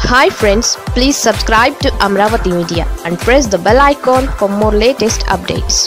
hi friends please subscribe to Amaravati media and press the bell icon for more latest updates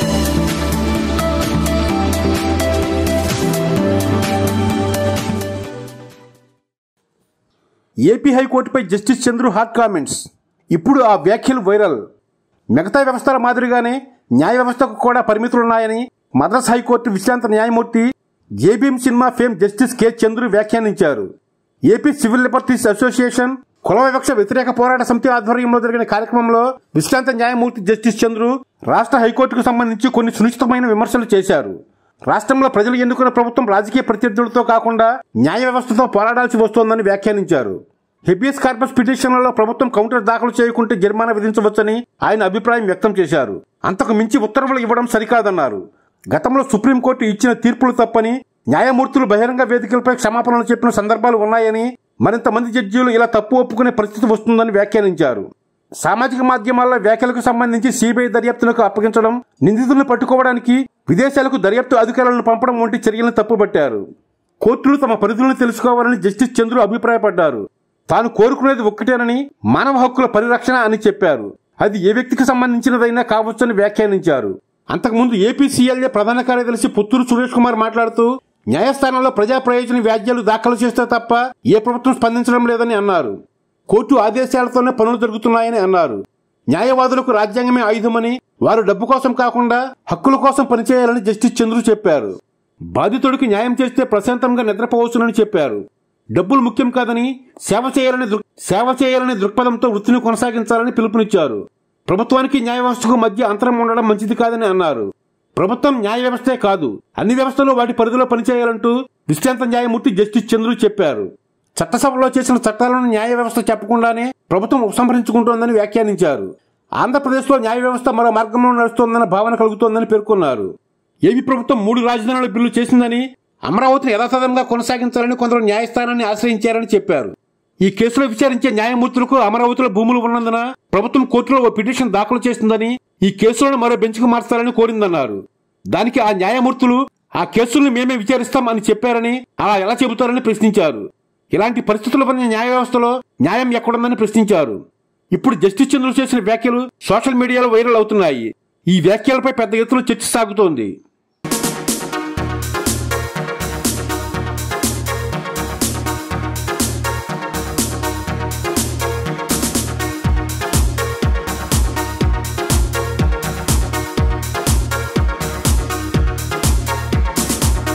AP హైకోర్టుపై justice Chandru hot comments ఇప్పుడు ఆ వ్యాఖ్యలు viral మిగతా వ్యవస్థల మాదిరిగానే న్యాయ వ్యవస్థకు కూడా పరిమితులున్నాయని మద్రాస్ హైకోర్టు విశ్రాంత న్యాయమూర్తి JBM cinema fame justice K Chandru వ్యాఖ్యానించారు ఏపీ సివిల్ లిబర్టీస్ అసోసియేషన్ కుల వివక్ష వ్యతిరేక పోరాట సమితి ఆధ్వర్యంలో జరిగిన కార్యక్రమంలో విశ్రాంత న్యాయమూర్తి జస్టిస్ చంద్రు రాష్ట్ర హైకోర్టుకు సంబంధించి కొన్ని సునిశ్చితమైన విమర్శలు చేశారు రాష్ట్రంలో ప్రజలు ఎన్నుకున్న ప్రభుత్వం రాజకీయ ప్రత్యర్థులతో కాకుండా న్యాయ వ్యవస్థతో పోరాడాల్సి వస్తోందని వ్యాఖ్యానించారు హెబియస్ కార్పస్ పిటిషన్లలో ప్రభుత్వం కౌంటర్ దాఖలు చేయకుంటే జరిమానా విధించవచ్చని ఆయన అభిప్రాయం వ్యక్తం చేశారు అంతకు మించి ఉత్తర్వులు ఇవ్వడం సరికాదన్నారు గతంలో సుప్రీంకోర్టు ఇచ్చిన తీర్పులు తప్పని న్యాయమూర్తులు బహిరంగ వేదికలపై క్షమాపణలు చెప్పిన సందర్భాలు ఉన్నాయని మరింత మంది జడ్జీలు ఇలా తప్పు ఒప్పుకునే పరిస్థితి వస్తుందని వ్యాఖ్యానించారు సామాజిక మాధ్యమాల్లో వ్యాఖ్యలకు సంబంధించి సిబిఐ దర్యాప్తులకు అప్పగించడం నిందితులను పట్టుకోవడానికి విదేశాలకు దర్యాప్తు అధికారులను పంపడం వంటి చర్యలను తప్పుపట్టారు కోర్టులు తమ పరిధులను తెలుసుకోవాలని జస్టిస్ చంద్రు అభిప్రాయపడ్డారు తాను కోరుకునేది ఒక్కటేనని మానవ హక్కుల పరిరక్షణ అని చెప్పారు అది ఏ వ్యక్తికి సంబంధించినదైనా కావచ్చని వ్యాఖ్యానించారు అంతకుముందు ఏపీ సీఎల్ఏ ప్రధాన కార్యదర్శి పుత్తూరు సురేష్ కుమార్ మాట్లాడుతూ న్యాయస్థానంలో ప్రజా ప్రయోజన వ్యాజ్యాలు దాఖలు చేస్తే తప్ప ఏ ప్రభుత్వం స్పందించడం లేదని అన్నారు కోర్టు ఆదేశాలతోనే పనులు జరుగుతున్నాయని అన్నారు న్యాయవాదులకు రాజ్యాంగమే ఆయుధమని వారు డబ్బు కోసం కాకుండా హక్కుల కోసం పనిచేయాలని జస్టిస్ చంద్రు చెప్పారు బాధితుడికి న్యాయం చేస్తే ప్రశాంతంగా నిద్రపోవచ్చునని చెప్పారు డబ్బులు ముఖ్యం కాదని సేవ చేయాలని దృక్ సేవ చేయాలనే దృక్పథంతో వృత్తిని కొనసాగించాలని పిలుపునిచ్చారు ప్రభుత్వానికి న్యాయ వ్యవస్థకు మధ్య అంతరం ఉండడం మంచిది కాదని అన్నారు ప్రభుత్వం న్యాయ వ్యవస్థే కాదు అన్ని వ్యవస్థలు వాటి పరిధిలో పనిచేయాలంటూ విశ్రాంత న్యాయమూర్తి జస్టిస్ చంద్రు చెప్పారు చట్టసభలో చేసిన చట్టాలను న్యాయ వ్యవస్థ చెప్పకుండానే ప్రభుత్వం ఉపసంహరించుకుంటోందని వ్యాఖ్యానించారు ఆంధ్రప్రదేశ్లో న్యాయ వ్యవస్థ మరో మార్గంలో నడుస్తోందన్న భావన కలుగుతోందని పేర్కొన్నారు ఏపీ ప్రభుత్వం మూడు రాజధానుల బిల్లు చేసిందని అమరావతిని యథాతథంగా కొనసాగించాలని కొందరు న్యాయస్థానాన్ని ఆశ్రయించారని చెప్పారు ఈ కేసులో విచారించే న్యాయమూర్తులకు అమరావతిలో భూములు ఉన్నందున ప్రభుత్వం కోర్టులో ఓ పిటిషన్ దాఖలు చేసిందని ఈ కేసులను మరో బెంచ్కు మార్చాలని కోరిందన్నారు దానికి ఆ న్యాయమూర్తులు ఆ కేసుల్ని మేమే విచారిస్తాం అని చెప్పారని అలా ఎలా చెబుతారని ప్రశ్నించారు ఇలాంటి పరిస్థితుల పడిన న్యాయ వ్యవస్థలో న్యాయం ఎక్కడుందని ప్రశ్నించారు ఇప్పుడు జస్టిస్ చంద్రు చేసిన వ్యాఖ్యలు సోషల్ మీడియాలో వైరల్ అవుతున్నాయి ఈ వ్యాఖ్యలపై పెద్ద ఎత్తున చర్చ సాగుతోంది